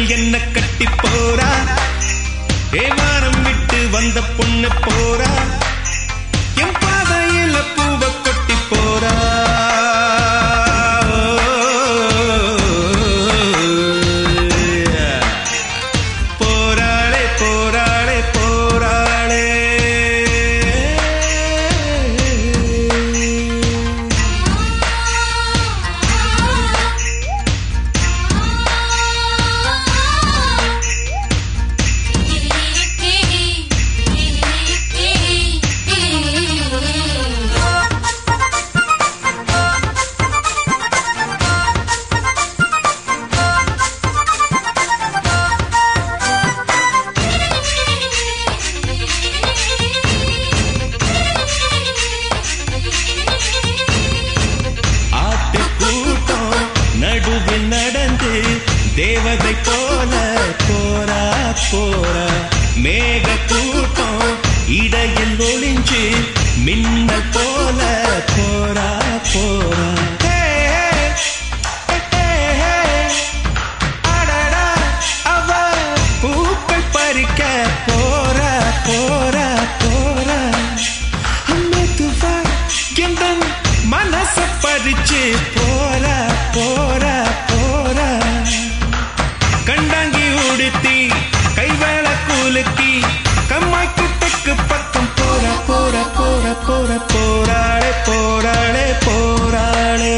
கட்டில் என்ன கட்டி போறா ஏவாரம் விட்டு வந்த பொண்ணு போறா என் பாதையில பூவ கொட்டி போறா போராளே போராளே போராளே ஆட்டு கூட்டம் நடுவில் நடந்து தேவதை போல போரா போரா மேக கூட்டம் இடையில் ஒளிஞ்சு மின்னல் போல போரா போரா ஹே, ஹே, ஹே, அடடா, அவ பூக்கள் பறிக்க போரா போரா போரா மெதுவா எந்தன் மனச பறிச்சு போரா போரா போரா கண்டாங்கி உடுத்தி கைவேல குலுக்கி கம்மாய்க்கு தெக்கு பக்கம் போரா போரா போரா போரா போராளே போராளே போராளே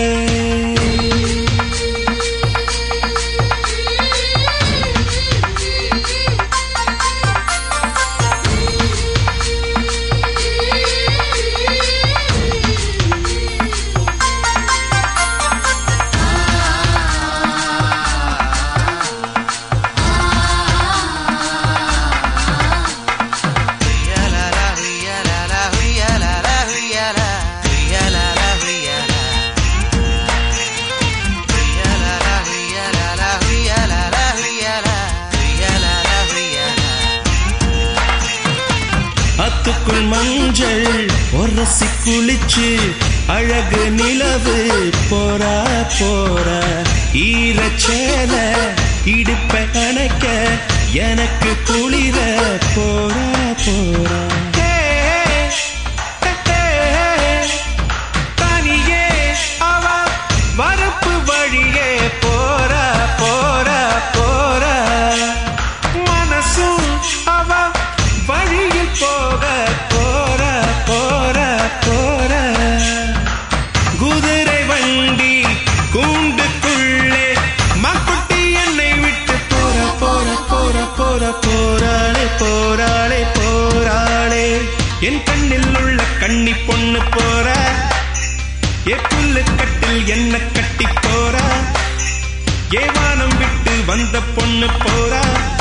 அத்துக்குள் மஞ்சள் உரசி குளிச்சு அழகு நிலவு போரா போரா ஈரச்சேல இடுப்ப அணைக்க எனக்கு குளிர போரா போரா ஹே, ஹே, ஹே, தனியே அவ வரப்பு வழியே போரா போரா போரா மனசும் அவ வழியில் போக போரா போரா போரா குதிரை வண்டி கூண்டுக்குள்ளே மக்குட்டி என்னை விட்டு போற போற போற போற போராளே போராளே போராளே என் கண்ணில் உள்ள கண்ணி பொண்ணு போற ஏ புல்லு கட்டில் என்ன கட்டி போறா ஏ வானம் விட்டு வந்த பொண்ணு போறா